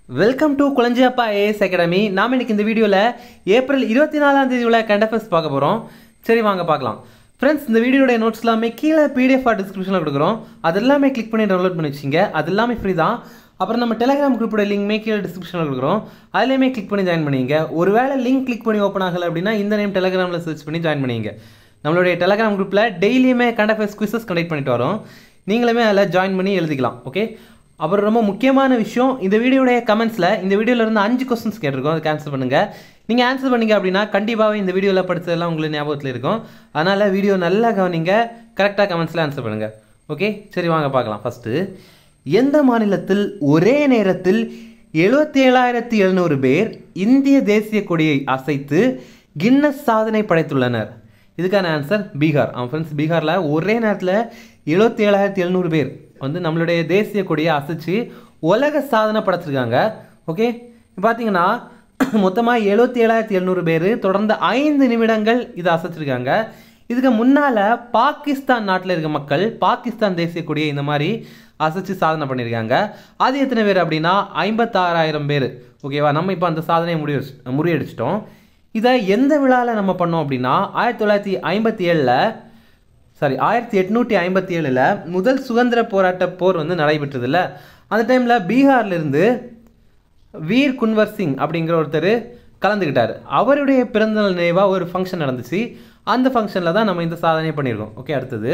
welcome to Kulanjiyappa IAS academy நாம் இன்னைக்கு இந்த வீடியோவில் ஏப்ரல் இருபத்தி நாலாம் தேதி உள்ள கண்டஃபஸ் பார்க்க போகிறோம் சரி வாங்க பார்க்கலாம் ஃப்ரெண்ட்ஸ் இந்த வீடியோடைய நோட்ஸ் எல்லாமே கீழே பிடிஎஃப் டிஸ்கிரிப்ஷனில் கொடுக்குறோம் அது எல்லாமே கிளிக் பண்ணி டவுன்லோட் பண்ணி வச்சிங்க அது எல்லாமே ஃப்ரீ தான் அப்புறம் நம்ம டெலிகிராம் குரூப்போட லிங்க்மே கீழே டிஸ்கிரிப்ஷனில் கொடுக்குறோம் அதுலேயுமே கிளிக் பண்ணி ஜாயின் பண்ணிங்க ஒருவேளை லிங்க் கிளிக் பண்ணி ஓப்பன் ஆகலை அப்படின்னா இந்த நேம் டெலிகிராமில் சர்ச் பண்ணி ஜாயின் பண்ணிங்க நம்மளுடைய டெலிகிராம் குரூப்பில் டெய்லியுமே கண்டஃபஸ் குவிசஸ் கண்டக்ட் பண்ணிட்டு வரோம் நீங்களுமே அதில் ஜாயின் பண்ணி எழுதிக்கலாம் ஓகே அப்புறம் ரொம்ப முக்கியமான விஷயம் இந்த வீடியோடைய கமெண்ட்ஸில் இந்த வீடியோவில் இருந்து அஞ்சு கொஸ்டின்ஸ் கேட்டிருக்கோம் அது கேன்சல் பண்ணுங்கள் நீங்கள் ஆன்சர் பண்ணீங்க அப்படின்னா கண்டிப்பாகவே இந்த வீடியோவில் படித்ததெல்லாம் உங்களுக்கு ஞாபகத்தில் இருக்கும் அதனால் வீடியோ நல்லா கவனிங்க கரெக்டாக கமெண்ட்ஸில் ஆன்சர் பண்ணுங்கள் ஓகே சரி வாங்க பார்க்கலாம் ஃபஸ்ட்டு எந்த மாநிலத்தில் ஒரே நேரத்தில் எழுபத்தி ஏழாயிரத்தி எழுநூறு பேர் இந்திய தேசிய கொடியை அசைத்து கின்னஸ் சாதனை படைத்துள்ளனர் இதுக்கான ஆன்சர் பீகார் அவன் ஃப்ரெண்ட்ஸ் பீகாரில் ஒரே நேரத்தில் எழுபத்தி ஏழாயிரத்தி எழுநூறு பேர் வந்து நம்மளுடைய தேசிய கொடியை அசைச்சு உலக சாதனை படைச்சிருக்காங்க ஓகே பார்த்தீங்கன்னா மொத்தமாக எழுபத்தி ஏழாயிரத்தி எழுநூறு பேர் தொடர்ந்து ஐந்து நிமிடங்கள் இதை அசைச்சிருக்காங்க இதுக்கு முன்னால் பாகிஸ்தான் நாட்டில் இருக்க மக்கள் பாகிஸ்தான் தேசிய கொடியை இந்த மாதிரி அசைச்சு சாதனை பண்ணியிருக்காங்க அது எத்தனை பேர் அப்படின்னா ஐம்பத்தாறாயிரம் பேர் ஓகேவா நம்ம இப்போ அந்த சாதனையை முறிய முறியடிச்சிட்டோம் இதை எந்த விழாவில் நம்ம பண்ணோம் அப்படின்னா ஆயிரத்தி தொள்ளாயிரத்தி ஐம்பத்தி ஏழில் சாரி ஆயிரத்தி எட்நூற்றி ஐம்பத்தி ஏழில் முதல் சுதந்திர போராட்ட போர் வந்து நடைபெற்றதில்ல அந்த டைமில் பீகார்லேருந்து வீர் குன்வர் சிங் அப்படிங்கிற ஒருத்தர் கலந்துக்கிட்டார் அவருடைய பிறந்தநாள் நினைவாக ஒரு ஃபங்க்ஷன் நடந்துச்சு அந்த ஃபங்க்ஷனில் தான் நம்ம இந்த சாதனையை பண்ணியிருக்கோம் ஓகே அடுத்தது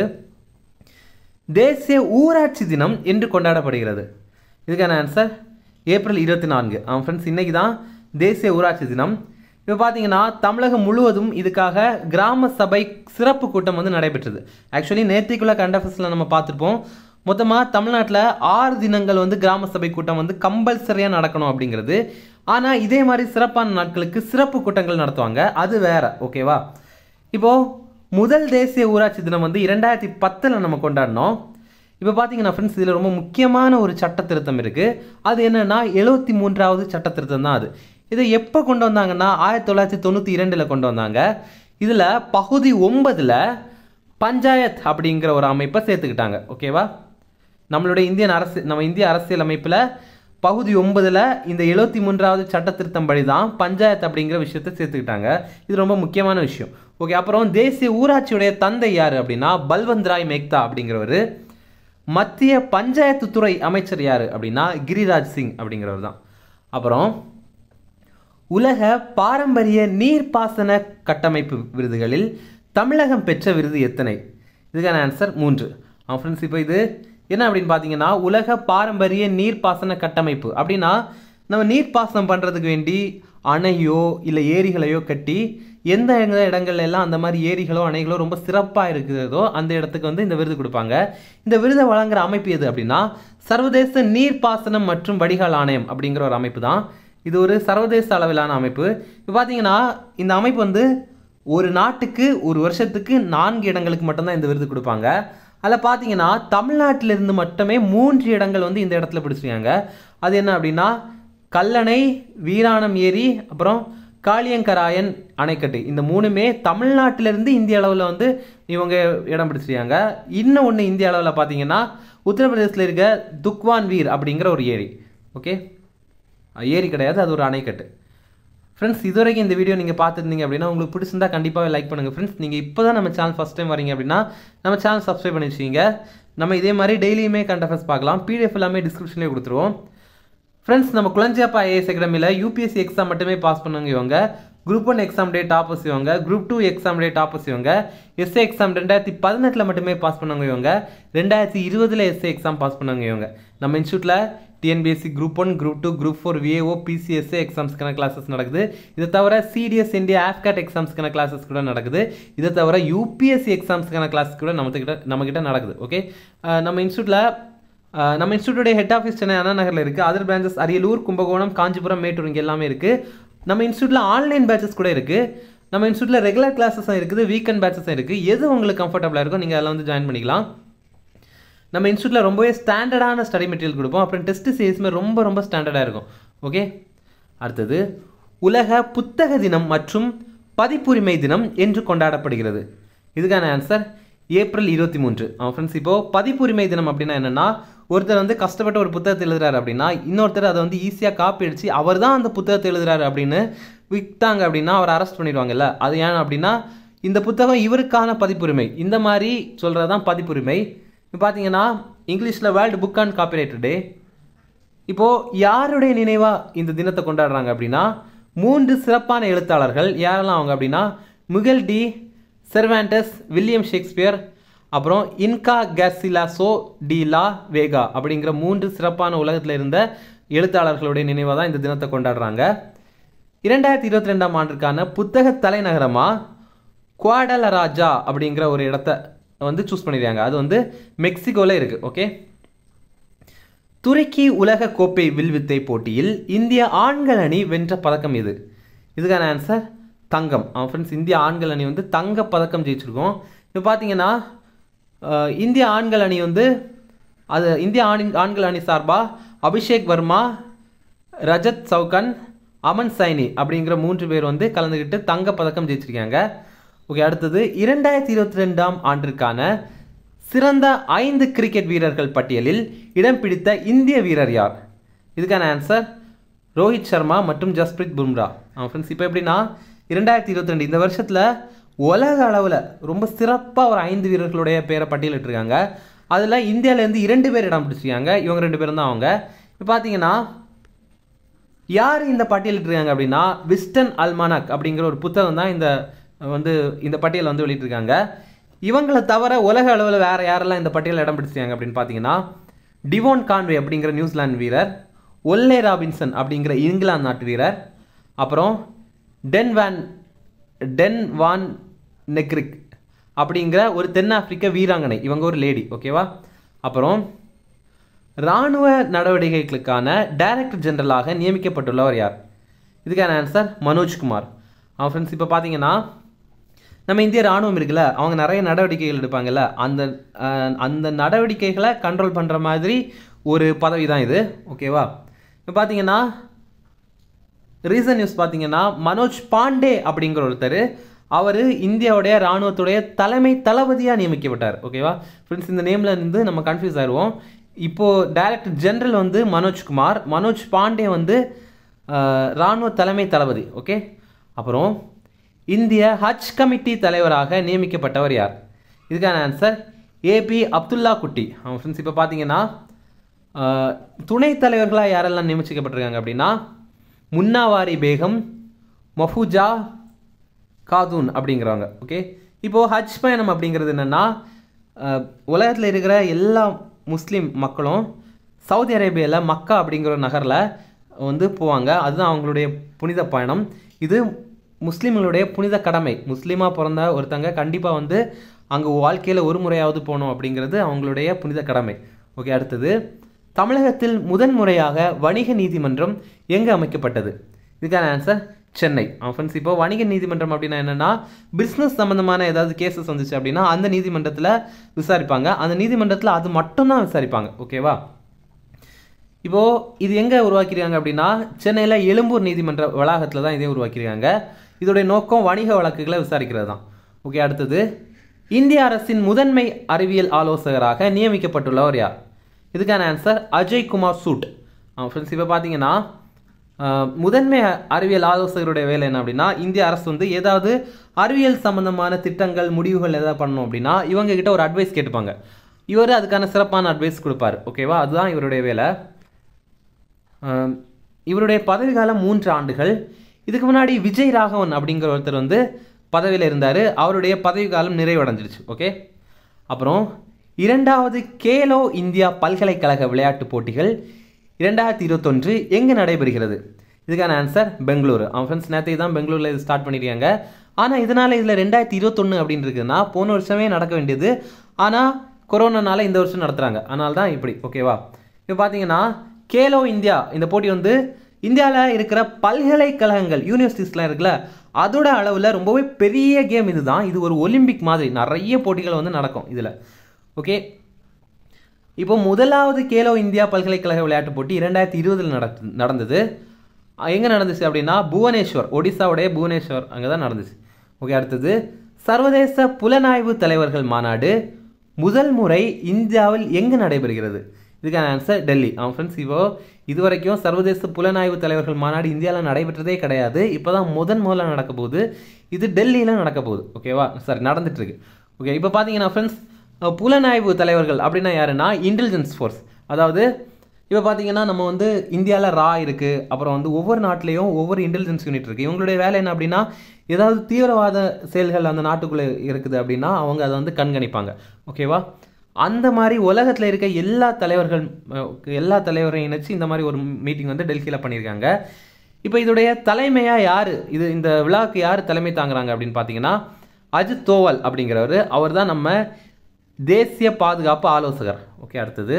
தேசிய ஊராட்சி தினம் என்று கொண்டாடப்படுகிறது இதுக்கான ஆன்சர் ஏப்ரல் இருபத்தி நான்கு அவன் ஃப்ரெண்ட்ஸ் இன்றைக்கி தான் தேசிய ஊராட்சி தினம் இப்போ பார்த்தீங்கன்னா தமிழகம் முழுவதும் இதுக்காக கிராம சபை சிறப்பு கூட்டம் வந்து நடைபெற்றது ஆக்சுவலி நேற்றுக்குள்ள கண்டஃபஸில் நம்ம பார்த்துருப்போம் மொத்தமாக தமிழ்நாட்டில் ஆறு தினங்கள் வந்து கிராம சபை கூட்டம் வந்து கம்பல்சரியாக நடக்கணும் அப்படிங்கிறது ஆனால் இதே மாதிரி சிறப்பான நாட்களுக்கு சிறப்பு கூட்டங்கள் நடத்துவாங்க அது வேற ஓகேவா இப்போது முதல் தேசிய ஊராட்சி தினம் வந்து இரண்டாயிரத்தி பத்தில் நம்ம கொண்டாடினோம் இப்போ பார்த்தீங்கன்னா ஃப்ரெண்ட்ஸ் இதில் ரொம்ப முக்கியமான ஒரு சட்ட திருத்தம் இருக்குது அது என்னென்னா எழுபத்தி மூன்றாவது சட்ட திருத்தம் தான் அது இதை எப்போ கொண்டு வந்தாங்கன்னா ஆயிரத்தி தொள்ளாயிரத்தி தொண்ணூற்றி இரண்டில் கொண்டு வந்தாங்க இதில் பகுதி ஒன்பதில் பஞ்சாயத் அப்படிங்கிற ஒரு அமைப்பை சேர்த்துக்கிட்டாங்க ஓகேவா நம்மளுடைய இந்தியன் அரசு நம்ம இந்திய அரசியல் அமைப்பில் பகுதி ஒன்பதில் இந்த எழுபத்தி மூன்றாவது சட்ட திருத்தம் படி தான் பஞ்சாயத் அப்படிங்கிற விஷயத்தை சேர்த்துக்கிட்டாங்க இது ரொம்ப முக்கியமான விஷயம் ஓகே அப்புறம் தேசிய ஊராட்சியுடைய தந்தை யார் அப்படின்னா பல்வந்த் ராய் மேக்தா அப்படிங்கிறவர் மத்திய பஞ்சாயத்து துறை அமைச்சர் யார் அப்படின்னா கிரிராஜ் சிங் அப்படிங்கிறவர் தான் அப்புறம் உலக பாரம்பரிய நீர்ப்பாசன கட்டமைப்பு விருதுகளில் தமிழகம் பெற்ற விருது எத்தனை இதுக்கான ஆன்சர் மூன்று அவன் ஃப்ரெண்ட்ஸ் இப்போ இது என்ன அப்படின்னு பார்த்தீங்கன்னா உலக பாரம்பரிய நீர்ப்பாசன கட்டமைப்பு அப்படின்னா நம்ம நீர்ப்பாசனம் பண்ணுறதுக்கு வேண்டி அணையோ இல்லை ஏரிகளையோ கட்டி எந்த எந்த இடங்கள்ல எல்லாம் அந்த மாதிரி ஏரிகளோ அணைகளோ ரொம்ப சிறப்பாக இருக்கிறதோ அந்த இடத்துக்கு வந்து இந்த விருது கொடுப்பாங்க இந்த விருதை வழங்குற அமைப்பு எது அப்படின்னா சர்வதேச நீர்ப்பாசனம் மற்றும் வடிகால் ஆணையம் அப்படிங்கிற ஒரு அமைப்பு தான் இது ஒரு சர்வதேச அளவிலான அமைப்பு இப்போ பார்த்தீங்கன்னா இந்த அமைப்பு வந்து ஒரு நாட்டுக்கு ஒரு வருஷத்துக்கு நான்கு இடங்களுக்கு மட்டும்தான் இந்த விருது கொடுப்பாங்க அதில் பார்த்தீங்கன்னா தமிழ்நாட்டிலிருந்து மட்டுமே மூன்று இடங்கள் வந்து இந்த இடத்துல பிடிச்சிருக்காங்க அது என்ன அப்படின்னா கல்லணை வீராணம் ஏரி அப்புறம் காளியங்கராயன் அணைக்கட்டு இந்த மூணுமே தமிழ்நாட்டிலிருந்து இந்திய அளவில் வந்து இவங்க இடம் பிடிச்சிருக்காங்க இன்னும் ஒன்று இந்திய அளவில் பார்த்தீங்கன்னா உத்தரப்பிரதேசத்தில் இருக்க துக்வான் வீர் அப்படிங்கிற ஒரு ஏரி ஓகே ஏரி கிடையாது அது ஒரு அணைக்கட்டு ஃப்ரெண்ட்ஸ் இது வரைக்கும் இந்த வீடியோ நீங்கள் பார்த்துருந்தீங்க அப்படின்னா உங்களுக்கு பிடிச்சிருந்தா கண்டிப்பாக லைக் பண்ணுங்கள் ஃப்ரெண்ட்ஸ் நீங்கள் இப்போ தான் நம்ம சேனல் ஃபஸ்ட் டைம் வரீங்க அப்படின்னா நம்ம சேனல் சப்ஸ்கிரைப் பண்ணி வச்சுக்கிங்க நம்ம இதே மாதிரி டெய்லியுமே கண்டஃபஸ் பார்க்கலாம் பிடிஎஃப் எல்லாமே டிஸ்கிரிப்ஷன்லேயே கொடுத்துருவோம் ஃப்ரெண்ட்ஸ் நம்ம குளஞ்சியாப்பா ஐஏஎஸ் அகாடமியில் யூபிஎஸ்சி எக்ஸாம் மட்டுமே பாஸ் பண்ணுங்க இவங்க group one exam day toppers இவங்க group two exam day toppers இவங்க எஸ்ஏ எக்ஸாம் ரெண்டாயிரத்தி பதினெட்டில் மட்டுமே பாஸ் பண்ணவங்க இவங்க ரெண்டாயிரத்தி இருபதில் எஸ்ஏ எக்ஸாம் பாஸ் பண்ணவங்க இவங்க நம்ம இன்ஸ்டியூட்டில் TNPSC group one group two group four VAO PCSA எக்ஸாம்ஸ்க்கான கிளாஸஸ் நடக்குது இதை தவிர சிடிஎஸ் இந்தியா ஆஃப்கேட் எக்ஸாம்ஸ்க்கான கிளாஸஸ் கூட நடக்குது இதை தவிர யூபிஎஸ்சி எக்ஸாம்ஸ்க்கான கிளாஸ் கூட நம்ம கிட்ட நம்ம கிட்ட நடக்குது ஓகே நம்ம இன்ஸ்டியூட்டில் நம்ம இன்ஸ்டியூட்டோடைய ஹெட் ஆஃபீஸ் சென்னை அண்ணா நகரில் இருக்குது அதர் பிரான்ச்சஸ் அரியலூர் கும்பகோணம் காஞ்சிபுரம் மேட்டூர் இங்கே எல்லாமே இருக்குது நம்ம இன்ஸ்டியூட்டில் ஆன்லைன் பேட்சஸ் கூட இருக்குது நம்ம இன்ஸ்டியூட்டில் ரெகுலர் கிளாஸஸும் இருக்குது வீக்கெண்ட் பேட்சஸும் இருக்குது எது உங்களுக்கு கம்ஃபர்டபுளாக இருக்கோ நீங்கள் அதில் வந்து ஜாயின் பண்ணிக்கலாம் நம்ம இன்ஸ்டியூட்டில் ரொம்பவே ஸ்டாண்டர்டான ஸ்டடி மெட்டீரியல் கொடுப்போம் அப்புறம் டெஸ்ட் சீரிஸுமே ரொம்ப ரொம்ப ஸ்டாண்டர்டாக இருக்கும் ஓகே அடுத்தது உலக புத்தக தினம் மற்றும் பதிப்புரிமை தினம் என்று கொண்டாடப்படுகிறது இதுக்கான ஆன்சர் ஏப்ரல் இருபத்தி மூன்று அவன் ஃப்ரெண்ட்ஸ் இப்போது பதிப்புரிமை தினம் அப்படின்னா என்னென்னா ஒருத்தர் வந்து கஷ்டப்பட்டு ஒரு புத்தகத்தை எழுதுறாரு அப்படின்னா இன்னொருத்தர் அதை வந்து ஈஸியாக காப்பி அடிச்சு அவர் தான் அந்த புத்தகத்தை எழுதுறாரு அப்படின்னு விட்டாங்க அப்படின்னா அவர் அரெஸ்ட் பண்ணிடுவாங்கல்ல அது ஏன் அப்படின்னா இந்த புத்தகம் இவருக்கான பதிப்புரிமை இந்த மாதிரி சொல்கிறது தான் பதிப்புரிமை இப்போ பார்த்தீங்கன்னா இங்கிலீஷில் world book and copyright day இப்போது யாருடைய நினைவாக இந்த தினத்தை கொண்டாடுறாங்க அப்படின்னா மூன்று சிறப்பான எழுத்தாளர்கள் யாரெல்லாம் அவங்க அப்படின்னா Miguel de Cervantes William Shakespeare அப்புறம் Inca Garcilaso de la Vega அப்படிங்கிற மூன்று சிறப்பான உலகத்தில் இருந்த எழுத்தாளர்களுடைய நினைவாக தான் இந்த தினத்தை கொண்டாடுறாங்க இரண்டாயிரத்தி இருபத்தி ரெண்டாம் ஆண்டிற்கான புத்தக தலைநகரமாக குவாடலராஜா அப்படிங்கிற ஒரு இடத்த வந்து சூஸ் பண்ணிடுறாங்க அது வந்து மெக்சிகோவில் இருக்குது ஓகே துருக்கி உலக கோப்பை வில்வித்தை போட்டியில் இந்திய ஆண்கள் அணி வென்ற பதக்கம் இது இதுக்கான ஆன்சர் தங்கம் ஃப்ரெண்ட்ஸ் இந்திய ஆண்கள் அணி வந்து தங்க பதக்கம் ஜெயிச்சிருக்கோம் இப்போ பார்த்தீங்கன்னா அஹ், இந்திய ஆண்கள் அணி வந்து அது இந்திய ஆணி ஆண்கள் அணி சார்பாக அபிஷேக் வர்மா ரஜத் சவுகன் அமன் சைனி அப்படிங்கிற மூன்று பேர் வந்து கலந்துக்கிட்டு தங்க பதக்கம் ஜெயிச்சிருக்காங்க ஓகே அடுத்தது இரண்டாயிரத்தி இருபத்தி ரெண்டாம் ஆண்டிற்கான சிறந்த ஐந்து கிரிக்கெட் வீரர்கள் பட்டியலில் இடம் பிடித்த இந்திய வீரர் யார் இதுக்கான ஆன்சர் ரோஹித் சர்மா மற்றும் ஜஸ்பிரீத் பும்ரா அவன் ஃப்ரெண்ட்ஸ் இப்போ எப்படின்னா இரண்டாயிரத்தி இருபத்தி ரெண்டு இந்த வருஷத்தில் உலக அளவில் ரொம்ப சிறப்பாக ஒரு ஐந்து வீரர்களுடைய பேரை பட்டியலிட்டிருக்காங்க அதில் இந்தியாவிலேருந்து இரண்டு பேர் இடம் பிடிச்சிருக்காங்க இவங்க ரெண்டு பேரும் தான் அவங்க இப்போ பார்த்தீங்கன்னா யார் இந்த பட்டியலிட்டிருக்காங்க அப்படின்னா விஸ்டன் அல்மானக் அப்படிங்கிற ஒரு புத்தகம் தான் இந்த வந்து இந்த பட்டியலை வந்து வெளியிட்டிருக்காங்க இவங்களை தவிர உலக அளவில் வேறு யாரெல்லாம் இந்த பட்டியலில் இடம் பிடிச்சிருக்காங்க அப்படின்னு பார்த்தீங்கன்னா டிவோன் கான்வே அப்படிங்கிற நியூசிலாந்து வீரர் ஒல்லே ராபின்சன் அப்படிங்கிற இங்கிலாந்து நாட்டு வீரர் அப்புறம் Dane van Dane van Niekerk அப்படிங்கிற ஒரு தென்னாப்பிரிக்க வீராங்கனை இவங்க ஒரு லேடி ஓகேவா அப்புறம் இராணுவ நடவடிக்கைகளுக்கான டைரக்டர் ஜெனரலாக நியமிக்கப்பட்டுள்ளவர் யார் இதுக்கான ஆன்சர் மனோஜ்குமார் அவன் ஃப்ரெண்ட்ஸ் இப்போ பார்த்தீங்கன்னா நம்ம இந்திய ராணுவம் இருக்குல்ல அவங்க நிறைய நடவடிக்கைகள் எடுப்பாங்கல்ல அந்த அஹ், அந்த நடவடிக்கைகளை கண்ட்ரோல் பண்ணுற மாதிரி ஒரு பதவி தான் இது ஓகேவா இப்போ பார்த்தீங்கன்னா ரீசன் நியூஸ் பார்த்தீங்கன்னா மனோஜ் பாண்டே அப்படிங்கிற ஒருத்தர் அவர் இந்தியாவுடைய ராணுவத்துடைய தலைமை தளபதியாக நியமிக்கப்பட்டார் ஓகேவா ஃப்ரெண்ட்ஸ் இந்த நேமில் இருந்து நம்ம கன்ஃபியூஸ் ஆயிடுவோம் இப்போது டைரக்டர் ஜெனரல் வந்து மனோஜ்குமார் மனோஜ் பாண்டே வந்து அஹ், ராணுவ தலைமை தளபதி ஓகே அப்புறம் இந்திய ஹஜ் கமிட்டி தலைவராக நியமிக்கப்பட்டவர் யார் இதுக்கான ஆன்சர் ஏபி அப்துல்லா குட்டி அவங்க ஃப்ரெண்ட்ஸ் இப்போ பார்த்தீங்கன்னா ஆஹ், துணைத் தலைவர்களாக யாரெல்லாம் நியமிச்சிக்கப்பட்டிருக்காங்க அப்படின்னா முன்னாவாரி பேகம் மஃபூஜா காதூன் அப்படிங்கிறவங்க ஓகே இப்போது ஹஜ் பயணம் அப்படிங்கிறது என்னென்னா உலகத்தில் இருக்கிற எல்லா முஸ்லீம் மக்களும் சவுதி அரேபியாவில் மக்கா அப்படிங்கிற ஒரு நகரில் வந்து போவாங்க அதுதான் அவங்களுடைய புனித பயணம் இது முஸ்லீம்களுடைய புனித கடமை முஸ்லீமாக பிறந்த ஒருத்தங்க கண்டிப்பாக வந்து அங்கே வாழ்க்கையில் ஒரு முறையாவது போகணும் அப்படிங்கிறது அவங்களுடைய புனித கடமை ஓகே அடுத்தது தமிழகத்தில் முதன்முறையாக வணிக நீதிமன்றம் எங்கே அமைக்கப்பட்டது இதுக்கான ஆன்சர் சென்னை ஃப்ரெண்ட்ஸ் இப்போ வணிக நீதிமன்றம் அப்படின்னா என்னென்னா பிஸ்னஸ் சம்மந்தமான ஏதாவது கேசஸ் வந்துச்சு அப்படின்னா அந்த நீதிமன்றத்தில் விசாரிப்பாங்க அந்த நீதிமன்றத்தில் அது மட்டும்தான் விசாரிப்பாங்க ஓகேவா இப்போது இது எங்கே உருவாக்கியிருக்காங்க அப்படின்னா சென்னையில் எழும்பூர் நீதிமன்ற வளாகத்தில் தான் இதே உருவாக்கியிருக்காங்க இதோடைய நோக்கம் வணிக வழக்குகளை விசாரிக்கிறது தான் ஓகே அடுத்தது இந்திய அரசின் முதன்மை அறிவியல் ஆலோசகராக நியமிக்கப்பட்டுள்ளவர் யார் இதுக்கான ஆன்சர் அஜய் குமார் சூட் ஃப்ரெண்ட்ஸ் இப்போ பார்த்தீங்கன்னா ஆஹ், முதன்மை அறிவியல் ஆலோசகருடைய வேலை என்ன அப்படின்னா இந்திய அரசு வந்து ஏதாவது அறிவியல் சம்பந்தமான திட்டங்கள் முடிவுகள் ஏதாவது பண்ணணும் அப்படின்னா இவங்க கிட்ட ஒரு அட்வைஸ் கேட்டுப்பாங்க இவர் அதுக்கான சிறப்பான அட்வைஸ் கொடுப்பாரு ஓகேவா அதுதான் இவருடைய வேலை ஆம், இவருடைய பதவி காலம் மூன்று ஆண்டுகள் இதுக்கு முன்னாடி விஜய் ராகவன் அப்படிங்கிற ஒருத்தர் வந்து பதவியில் இருந்தார் அவருடைய பதவி காலம் நிறைவடைஞ்சிருச்சு ஓகே அப்புறம் இரண்டாவது கேலோ இந்தியா பல்கலைக்கழக விளையாட்டுப் போட்டிகள் இரண்டாயிரத்தி இருபத்தொன்று எங்கே நடைபெறுகிறது இதுக்கான ஆன்சர் பெங்களூரு அவன் ஃப்ரெண்ட்ஸ் நேற்று தான் பெங்களூரில் இது ஸ்டார்ட் பண்ணியிருக்காங்க ஆனால் இதனால் இதில் ரெண்டாயிரத்தி இருபத்தொன்று அப்படின்னு இருக்குதுன்னா போன வருஷமே நடக்க வேண்டியது ஆனால் கொரோனானால இந்த வருஷம் நடத்துகிறாங்க அதனால தான் இப்படி ஓகேவா இப்போ பார்த்தீங்கன்னா கேலோ இந்தியா இந்த போட்டி வந்து இந்தியாவில் இருக்கிற பல்கலைக்கழகங்கள் யூனிவர்சிட்டிஸ்லாம் இருக்குல்ல அதோட அளவில் ரொம்பவே பெரிய கேம் இதுதான் இது ஒரு ஒலிம்பிக் மாதிரி நிறைய போட்டிகள் வந்து நடக்கும் இதில் ஓகே இப்போ முதலாவது கேலோ இந்தியா பல்கலைக்கழக விளையாட்டுப் போட்டி இரண்டாயிரத்தி இருபதில் நட நடந்தது எங்கே நடந்துச்சு அப்படின்னா புவனேஸ்வர் ஒடிசாவுடைய புவனேஸ்வர் அங்கே தான் நடந்துச்சு ஓகே அடுத்தது சர்வதேச புலனாய்வு தலைவர்கள் மாநாடு முதல் முறை இந்தியாவில் எங்கு நடைபெறுகிறது இதுக்கான ஆன்சர் டெல்லி அவன் ஃப்ரெண்ட்ஸ் இப்போ இது வரைக்கும் சர்வதேச புலனாய்வு தலைவர்கள் மாநாடு இந்தியாவில் நடைபெற்றதே கிடையாது இப்போ தான் முதன் முதல்ல நடக்க போகுது இது டெல்லியில் நடக்க போகுது ஓகேவா சாரி நடந்துட்டு இருக்கு ஓகே இப்போ பார்த்தீங்கன்னா ஃப்ரெண்ட்ஸ் புலனாய்வு தலைவர்கள் அப்படின்னா யாருன்னா இன்டெலிஜென்ஸ் ஃபோர்ஸ் அதாவது இப்போ பார்த்தீங்கன்னா நம்ம வந்து இந்தியாவில் ரா இருக்குது அப்புறம் வந்து ஒவ்வொரு நாட்டிலையும் ஒவ்வொரு இன்டெலிஜென்ஸ் யூனிட் இருக்குது இவங்களுடைய வேலை என்ன அப்படின்னா ஏதாவது தீவிரவாத செயல்கள் அந்த நாட்டுக்குள்ளே இருக்குது அப்படின்னா அவங்க அதை வந்து கண்காணிப்பாங்க ஓகேவா அந்த மாதிரி உலகத்தில் இருக்க எல்லா தலைவர்கள் அஹ், எல்லா தலைவரையும் இணைச்சு இந்த மாதிரி ஒரு மீட்டிங் வந்து டெல்லியில் பண்ணியிருக்காங்க இப்போ இதோடைய தலைமையாக யார் இது இந்த விழாவுக்கு யார் தலைமை தாங்குறாங்க அப்படின்னு பார்த்தீங்கன்னா அஜித் தோவல் அப்படிங்கிறவர் அவர் தான் நம்ம தேசிய பாதுகாப்பு ஆலோசகர் ஓகே அடுத்தது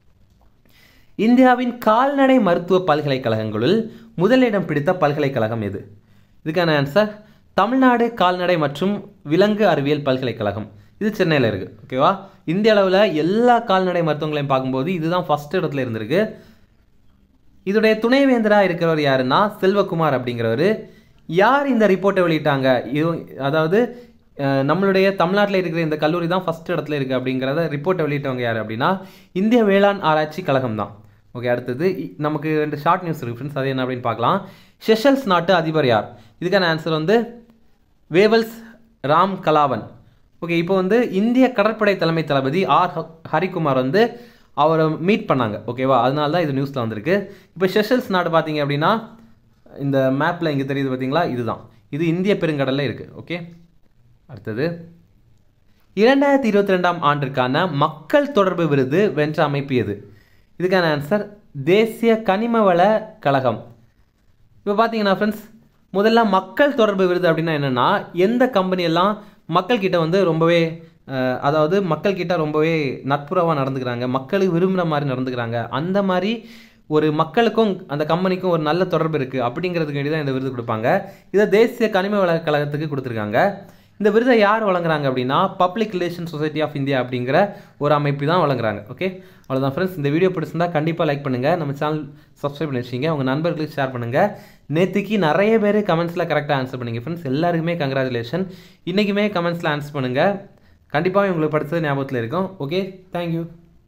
இந்தியாவின் கால்நடை மருத்துவ பல்கலைக்கழகங்களுள் முதலிடம் பிடித்த பல்கலைக்கழகம் எது இதுக்கான ஆன்சர் தமிழ்நாடு கால்நடை மற்றும் விலங்கு அறிவியல் பல்கலைக்கழகம் இது சென்னையில் இருக்குது ஓகேவா இந்திய அளவில் எல்லா கால்நடை மருத்துவங்களையும் பார்க்கும்போது இதுதான் ஃபர்ஸ்ட் இடத்துல இருந்திருக்கு இதோடைய துணைவேந்தராக இருக்கிறவர் யாருன்னா செல்வகுமார் அப்படிங்கிறவர் யார் இந்த ரிப்போர்ட்டை வெளியிட்டாங்க இது அதாவது அஹ், நம்மளுடைய தமிழ்நாட்டில் இருக்கிற இந்த கல்லூரி தான் ஃபர்ஸ்ட் இடத்துல இருக்குது அப்படிங்கிறத ரிப்போர்ட்டை வெளியிட்டவங்க யார் அப்படின்னா இந்திய வேளாண் ஆராய்ச்சி கழகம் தான் ஓகே அடுத்தது இ- நமக்கு ரெண்டு ஷார்ட் நியூஸ் இருக்கு ஃப்ரெண்ட்ஸ் அது என்ன அப்படின்னு பார்க்கலாம் செஷல்ஸ் நாட்டு அதிபர் யார் இதுக்கான ஆன்சர் வந்து வேவல்ஸ் ராம் கலாவன் ஓகே இப்போ வந்து இந்திய கடற்படை தலைமை தளபதி ஆர் ஹ- ஹரிகுமார் வந்து அவரை மீட் பண்ணாங்க ஓகேவா அதனால தான் இது நியூஸில் வந்திருக்கு இப்போ செஷல்ஸ் நாடு பார்த்தீங்க அப்படின்னா இந்த மேப்பில் இங்கே தெரியுது பார்த்தீங்களா இதுதான் இது இந்திய பெருங்கடலில் இருக்குது ஓகே அடுத்தது இரண்டாயிரத்தி இருபத்தி ரெண்டாம் ஆண்டிற்கான மக்கள் தொடர்பு விருது வென்ற அமைப்பு எது இதுக்கான ஆன்சர் தேசிய கனிம வள கழகம் இப்போ பார்த்தீங்கன்னா ஃப்ரெண்ட்ஸ் முதல்ல மக்கள் தொடர்பு விருது அப்படின்னா என்னென்னா எந்த கம்பெனி எல்லாம் மக்கள்கிட்ட வந்து ரொம்பவே அஹ், அதாவது மக்கள்கிட்ட ரொம்பவே நட்புறவாக நடந்துக்கிறாங்க மக்களுக்கு விரும்புகிற மாதிரி நடந்துக்கிறாங்க அந்த மாதிரி ஒரு மக்களுக்கும் அந்த கம்பெனிக்கும் ஒரு நல்ல தொடர்பு இருக்குது அப்படிங்கிறதுக்கு வேண்டி தான் இந்த விருது கொடுப்பாங்க இதை தேசிய கனிம வள கழகத்துக்கு கொடுத்துருக்காங்க இந்த விருதை யார் வழங்குறாங்க அப்படின்னா public relation society of India அப்படிங்கிற ஒரு அமைப்பு தான் வழங்குறாங்க ஓகே அவ்வளோதான் ஃப்ரெண்ட்ஸ் இந்த வீடியோ பிடிச்சிருந்தா கண்டிப்பாக லைக் பண்ணுங்கள் நம்ம சேனல் சப்ஸ்கிரைப் பண்ணி வச்சிங்க உங்கள் நண்பர்களுக்கு ஷேர் பண்ணுங்கள் நேற்றுக்கு நிறைய பேர் கமெண்ட்ஸில் கரெக்டாக ஆன்சர் பண்ணீங்க ஃப்ரெண்ட்ஸ் எல்லாருக்குமே கங்க்ராச்சுலேஷன் இன்றைக்குமே கமெண்ட்ஸில் ஆன்சர் பண்ணுங்கள் கண்டிப்பாக உங்களுக்கு படித்தது ஞாபகத்தில் இருக்கும் ஓகே தேங்க்யூ